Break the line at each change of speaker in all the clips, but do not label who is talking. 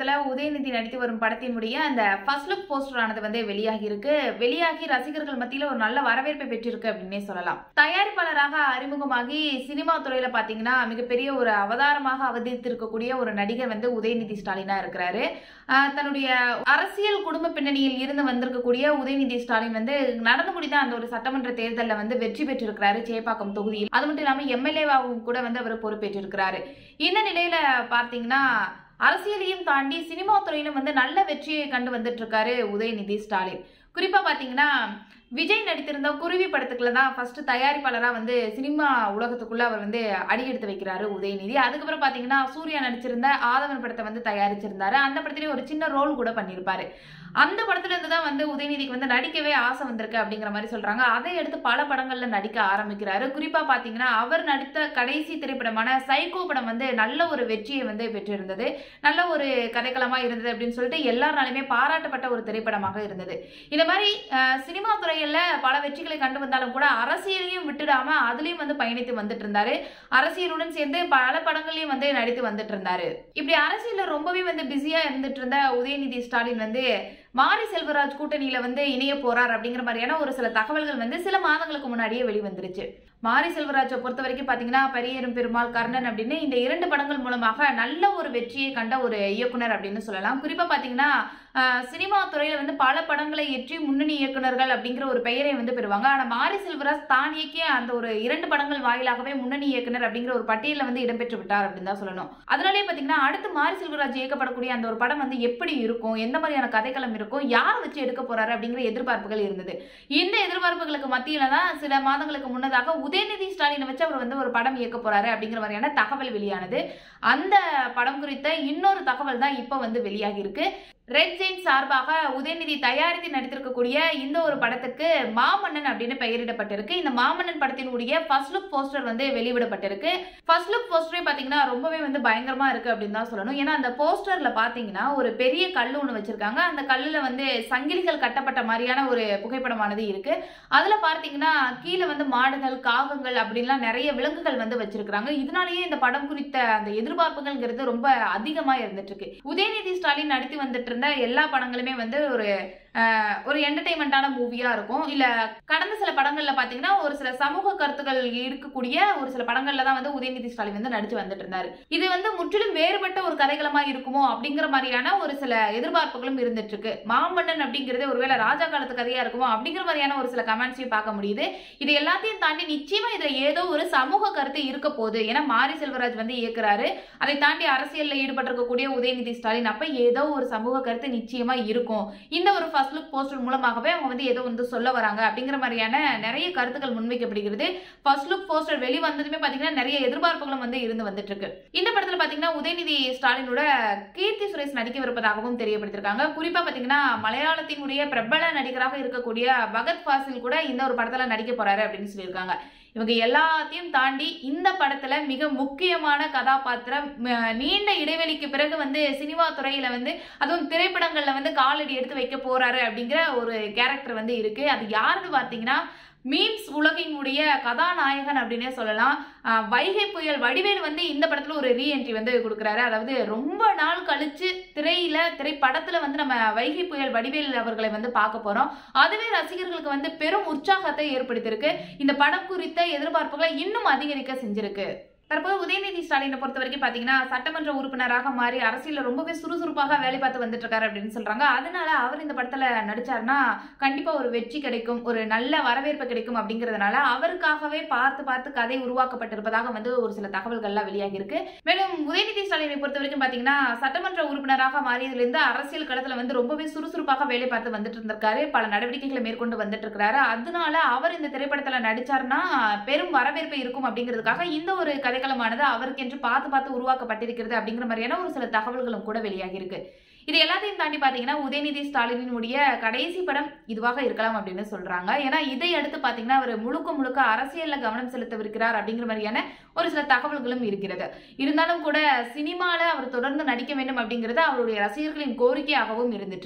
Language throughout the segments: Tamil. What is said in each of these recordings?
இயக்கத்துல உதயநிதி நடித்து வரும் படத்தினுடைய அந்த ஃபர்ஸ்ட் லுக் போஸ்டர் ஆனது வந்து வெளியாகி இருக்கு வெளியாகி ரசிகர்கள் மத்தியில ஒரு நல்ல வரவேற்பை பெற்றிருக்கு அப்படின்னே சொல்லலாம் தயாரிப்பாளராக அறிமுகமாகி சினிமா துறையில பாத்தீங்கன்னா மிகப்பெரிய ஒரு அவதாரமாக அவதரித்திருக்கக்கூடிய ஒரு நடிகர் வந்து உதயநிதி ஸ்டாலினா இருக்கிறாரு ஆஹ் தன்னுடைய அரசியல் குடும்ப பின்னணியில் இருந்து வந்திருக்கக்கூடிய உதயநிதி ஸ்டாலின் வந்து நடந்து முடிந்த அந்த ஒரு சட்டமன்ற தேர்தலில் வந்து வெற்றி பெற்றிருக்கிறாரு சேப்பாக்கம் தொகுதியில் அது மட்டும் இல்லாம எம்எல்ஏவாகவும் கூட வந்து அவர் பொறுப்பேற்றிருக்கிறாரு இந்த நிலையில பாத்தீங்கன்னா அரசியலையும் தாண்டி சினிமா துறையிலும் வந்து நல்ல வெற்றியை கண்டு வந்துட்டு இருக்காரு உதயநிதி ஸ்டாலின் குறிப்பா பாத்தீங்கன்னா விஜய் நடித்திருந்த குருவி படத்துக்குள்ள தான் ஃபர்ஸ்ட் தயாரிப்பாளரா வந்து சினிமா உலகத்துக்குள்ள அவர் வந்து அடியெடுத்து வைக்கிறாரு உதயநிதி அதுக்கப்புறம் பாத்தீங்கன்னா சூர்யா நடிச்சிருந்த ஆதவன் படத்தை வந்து தயாரிச்சிருந்தாரு அந்த படத்துலயும் ஒரு சின்ன ரோல் கூட பண்ணியிருப்பாரு அந்த படத்துல இருந்து தான் வந்து உதயநிதிக்கு வந்து நடிக்கவே ஆசை வந்திருக்கு அப்படிங்கிற மாதிரி சொல்றாங்க அதை எடுத்து பல படங்கள்ல நடிக்க ஆரம்பிக்கிறாரு குறிப்பா பாத்தீங்கன்னா அவர் நடித்த கடைசி திரைப்படமான சைக்கோ படம் வந்து நல்ல ஒரு வெற்றியை வந்து பெற்றிருந்தது நல்ல ஒரு கதைக்களமா இருந்தது அப்படின்னு சொல்லிட்டு எல்லாராலுமே பாராட்டப்பட்ட ஒரு திரைப்படமாக இருந்தது இந்த மாதிரி அஹ், சினிமா துறையில பல வெற்றிகளை கண்டு வந்தாலும் கூட அரசியலையும் விட்டுடாம அதுலயும் வந்து பயணித்து வந்துட்டு இருந்தாரு அரசியலுடன் சேர்ந்து பல படங்களையும் வந்து நடித்து வந்துட்டு இருந்தாரு இப்படி அரசியல்ல ரொம்பவே வந்து பிஸியா இருந்துட்டு இருந்த உதயநிதி ஸ்டாலின் வந்து மாரி செல்வராஜ் கூட்டணியில வந்து இணைய போறார் அப்படிங்கிற மாதிரியான ஒரு சில தகவல்கள் வந்து சில மாதங்களுக்கு முன்னாடியே வெளிவந்துருச்சு மாரி செல்வராஜை பொறுத்த வரைக்கும் பாத்தீங்கன்னா பரியரும் பெருமாள் கர்ணன் அப்படின்னு இந்த இரண்டு படங்கள் மூலமாக நல்ல ஒரு வெற்றியை கண்ட ஒரு இயக்குனர் அப்படின்னு சொல்லலாம் குறிப்பா பாத்தீங்கன்னா ஆஹ், சினிமா துறையில வந்து பல படங்களை ஏற்றி முன்னணி இயக்குனர்கள் அப்படிங்கிற ஒரு பெயரை வந்து பெறுவாங்க ஆனா மாரி செல்வராஜ் தான் இயக்கிய அந்த ஒரு இரண்டு படங்கள் வாயிலாகவே முன்னணி இயக்குனர் அப்படிங்கிற ஒரு பட்டியலில் வந்து இடம்பெற்று விட்டார் அப்படின்னு தான் சொல்லணும் அதனாலே பாத்தீங்கன்னா அடுத்து மாரி செல்வராஜ் இயக்கப்படக்கூடிய அந்த ஒரு படம் வந்து எப்படி இருக்கும் எந்த மாதிரியான கதைக்களம் இருக்கும் யாரை வச்சு எடுக்க போறாரு அப்படிங்கிற எதிர்பார்ப்புகள் இருந்தது இந்த எதிர்பார்ப்புகளுக்கு மத்தியில தான் சில மாதங்களுக்கு முன்னதாக உதயநிதி ஸ்டாலினை வச்சு அவர் வந்து ஒரு படம் இயக்க போறாரு அப்படிங்கிற மாதிரியான தகவல் வெளியானது அந்த படம் குறித்த இன்னொரு தகவல் தான் இப்போ வந்து வெளியாகி இருக்கு ரெட் ஜெயின் சார்பாக உதயநிதி தயாரித்து நடித்திருக்கக்கூடிய இந்த ஒரு படத்துக்கு மாமன்னன் அப்படின்னு பெயரிடப்பட்டிருக்கு இந்த மாமன்னன் படத்தினுடைய ஃபர்ஸ்ட் லுக் போஸ்டர் வந்து வெளியிடப்பட்டிருக்கு ஃபர்ஸ்ட் லுக் போஸ்டரே பாத்தீங்கன்னா ரொம்பவே வந்து பயங்கரமா இருக்கு அப்படின்னு தான் சொல்லணும் ஏன்னா அந்த போஸ்டர்ல பாத்தீங்கன்னா ஒரு பெரிய கல் ஒன்று வச்சிருக்காங்க அந்த கல்லுல வந்து சங்கிலிகள் கட்டப்பட்ட மாதிரியான ஒரு புகைப்படமானது இருக்கு அதுல பார்த்தீங்கன்னா கீழே வந்து மாடுகள் காகங்கள் அப்படின்லாம் நிறைய விலங்குகள் வந்து வச்சிருக்காங்க இதனாலேயே இந்த படம் குறித்த அந்த எதிர்பார்ப்புகள்ங்கிறது ரொம்ப அதிகமா இருந்துட்டு இருக்கு உதயநிதி ஸ்டாலின் நடித்து வந்துட்டு இருந்த எல்லா படங்களுமே வந்து ஒரு ஆஹ், ஒரு என்டர்டைன்மெண்ட்டான மூவியா இருக்கும் இல்ல கடந்த சில படங்கள்ல பாத்தீங்கன்னா ஒரு சில சமூக கருத்துக்கள் இருக்கக்கூடிய ஒரு சில படங்கள்ல தான் வந்து உதயநிதி ஸ்டாலின் வந்து நடிச்சு வந்துட்டு இருந்தாரு இது வந்து முற்றிலும் வேறுபட்ட ஒரு கதைகளமா இருக்குமோ அப்படிங்கிற மாதிரியான ஒரு சில எதிர்பார்ப்புகளும் இருந்துட்டு இருக்கு மாமன்னன் அப்படிங்கிறது ஒருவேளை ராஜா காலத்து கதையா இருக்குமோ அப்படிங்கிற மாதிரியான ஒரு சில கமெண்ட்ஸையும் பார்க்க முடியுது இது எல்லாத்தையும் தாண்டி நிச்சயமா இதுல ஏதோ ஒரு சமூக கருத்து இருக்க போகுது ஏன்னா மாரி செல்வராஜ் வந்து இயக்குறாரு அதை தாண்டி அரசியல்ல ஈடுபட்டிருக்கக்கூடிய உதயநிதி ஸ்டாலின் அப்ப ஏதோ ஒரு சமூக கருத்து நிச்சயமா இருக்கும் இந்த ஒரு ஃபர்ஸ்ட் லுக் போஸ்டர் மூலமாகவே அவங்க வந்து ஏதோ வந்து சொல்ல வராங்க அப்படிங்கிற மாதிரியான நிறைய கருத்துக்கள் முன்வைக்கப்படுகிறது ஃபர்ஸ்ட் லுக் போஸ்டர் வெளிவந்ததுமே பாத்தீங்கன்னா நிறைய எதிர்பார்ப்புகளும் வந்து இருந்து வந்துட்டு இருக்கு இந்த படத்துல பாத்தீங்கன்னா உதயநிதி ஸ்டாலினோட கீர்த்தி சுரேஷ் நடிக்கவிருப்பதாகவும் தெரியப்படுத்திருக்காங்க குறிப்பா பாத்தீங்கன்னா மலையாளத்தினுடைய பிரபல நடிகராக இருக்கக்கூடிய பகத் ஃபாசில் கூட இந்த ஒரு படத்துல நடிக்க போறாரு அப்படின்னு சொல்லியிருக்காங்க இவங்க எல்லாத்தையும் தாண்டி இந்த படத்துல மிக முக்கியமான கதாபாத்திரம் ம- நீண்ட இடைவெளிக்கு பிறகு வந்து சினிமா துறையில வந்து அதுவும் திரைப்படங்கள்ல வந்து காலடி எடுத்து வைக்க போறாரு அப்படிங்கிற ஒரு கேரக்டர் வந்து இருக்கு அது யாருன்னு பார்த்தீங்கன்னா மீம்ஸ் உலகினுடைய கதாநாயகன் அப்படின்னே சொல்லலாம் ஆஹ் வைகை புயல் வடிவேல் வந்து இந்த படத்துல ஒரு ரீஎன்ட்ரி வந்து கொடுக்குறாரு அதாவது ரொம்ப நாள் கழிச்சு திரையில திரைப்படத்துல வந்து நம்ம வைகை புயல் வடிவேல் அவர்களை வந்து பார்க்க போறோம் அதுவே ரசிகர்களுக்கு வந்து பெரும் உற்சாகத்தை ஏற்படுத்தியிருக்கு இந்த படம் குறித்த எதிர்பார்ப்புகளை இன்னும் அதிகரிக்க செஞ்சிருக்கு தற்போது உதயநிதி ஸ்டாலினை பொறுத்த வரைக்கும் பாத்தீங்கன்னா சட்டமன்ற உறுப்பினராக மாறி அரசியல்ல ரொம்பவே சுறுசுறுப்பாக வேலை பார்த்து வந்துட்டு இருக்காரு அப்படின்னு சொல்றாங்க அதனால அவர் இந்த படத்துல நடிச்சாருன்னா கண்டிப்பா ஒரு வெற்றி கிடைக்கும் ஒரு நல்ல வரவேற்பு கிடைக்கும் அப்படிங்கறதுனால அவருக்காகவே பார்த்து பார்த்து கதை உருவாக்கப்பட்டிருப்பதாக வந்து ஒரு சில தகவல்கள்லாம் வெளியாகி இருக்கு மேலும் உதயநிதி ஸ்டாலினை பொறுத்த வரைக்கும் பாத்தீங்கன்னா சட்டமன்ற உறுப்பினராக மாறியதிலிருந்து அரசியல் களத்துல வந்து ரொம்பவே சுறுசுறுப்பாக வேலை பார்த்து வந்துட்டு இருந்திருக்காரு பல நடவடிக்கைகளை மேற்கொண்டு வந்துட்டு இருக்கிறாரு அதனால அவர் இந்த திரைப்படத்துல நடிச்சாருன்னா பெரும் வரவேற்பு இருக்கும் அப்படிங்கிறதுக்காக இந்த ஒரு கதைக்களமானது அவருக்கென்று பார்த்து பார்த்து உருவாக்கப்பட்டிருக்கிறது அப்படிங்கிற மாதிரியான ஒரு சில தகவல்களும் கூட வெளியாகி இருக்கு இது எல்லாத்தையும் தாண்டி பாத்தீங்கன்னா உதயநிதி ஸ்டாலினுடைய கடைசி படம் இதுவாக இருக்கலாம் அப்படின்னு சொல்றாங்க ஏன்னா இதை அடுத்து பாத்தீங்கன்னா அவர் முழுக்க முழுக்க அரசியல்ல கவனம் செலுத்தவிருக்கிறார் அப்படிங்கிற மாதிரியான ஒரு சில தகவல்களும் இருக்கிறது இருந்தாலும் கூட சினிமால அவர் தொடர்ந்து நடிக்க வேண்டும் அப்படிங்கிறது அவருடைய ரசிகர்களின் கோரிக்கையாகவும் இருந்துட்டு இருக்கு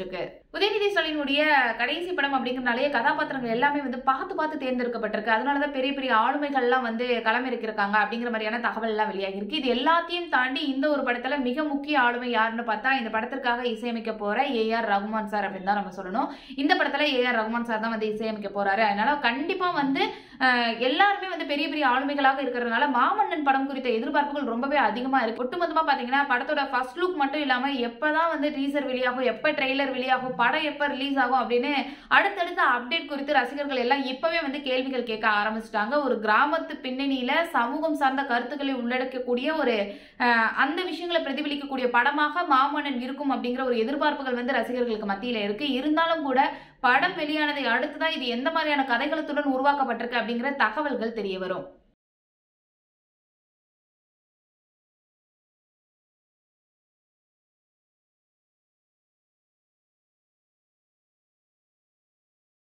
உதயநிதி ஸ்டாலினுடைய கடைசி படம் அப்படிங்கிறனாலே கதாபாத்திரங்கள் எல்லாமே வந்து பார்த்து பார்த்து தேர்ந்தெடுக்கப்பட்டிருக்கு அதனால தான் பெரிய பெரிய ஆளுமைகள்லாம் வந்து களமிறக்கிருக்காங்க அப்படிங்கிற மாதிரியான தகவல் எல்லாம் வெளியாகி இருக்கு இது எல்லாத்தையும் தாண்டி இந்த ஒரு படத்துல மிக முக்கிய ஆளுமை யாருன்னு பார்த்தா இந்த படத்திற்காக இசையமைக்க போற ஏ ஆர் ரகுமான் சார் அப்படின்னு தான் நம்ம சொல்லணும் இந்த படத்துல ஏ ஆர் ரகுமான் சார் தான் வந்து இசையமைக்க போறாரு அதனால கண்டிப்பா வந்து அஹ், எல்லாருமே வந்து பெரிய பெரிய ஆளுமைகளாக இருக்கிறதுனால மாமன்னன் படம் குறித்த எதிர்பார்ப்புகள் ரொம்பவே அதிகமா இருக்கு ஒட்டுமொத்தமா பாத்தீங்கன்னா படத்தோட ஃபர்ஸ்ட் லுக் மட்டும் இல்லாம எப்பதான் வந்து டீசர் வெளியாகும் எப்ப ட்ரெய்லர் வெளியாகும் படம் எப்ப ரிலீஸ் ஆகும் அப்படின்னு அடுத்தடுத்த அப்டேட் குறித்து ரசிகர்கள் எல்லாம் இப்பவே வந்து கேள்விகள் கேட்க ஆரம்பிச்சிட்டாங்க ஒரு கிராமத்து பின்னணியில சமூகம் சார்ந்த கருத்துக்களை உள்ளடக்கக்கூடிய ஒரு அஹ், அந்த விஷயங்களை பிரதிபலிக்கக்கூடிய படமாக மாமன்னன் இருக்கும் அப்படிங்கிற ஒரு எதிர்பார்ப்புகள் வந்து ரசிகர்களுக்கு மத்தியில இருக்கு இருந்தாலும் கூட படம் வெளியானதை அடுத்துதான் இது எந்த மாதிரியான கதைகளத்துடன் உருவாக்கப்பட்டிருக்கு அப்படிங்கிற தகவல்கள் தெரிய வரும்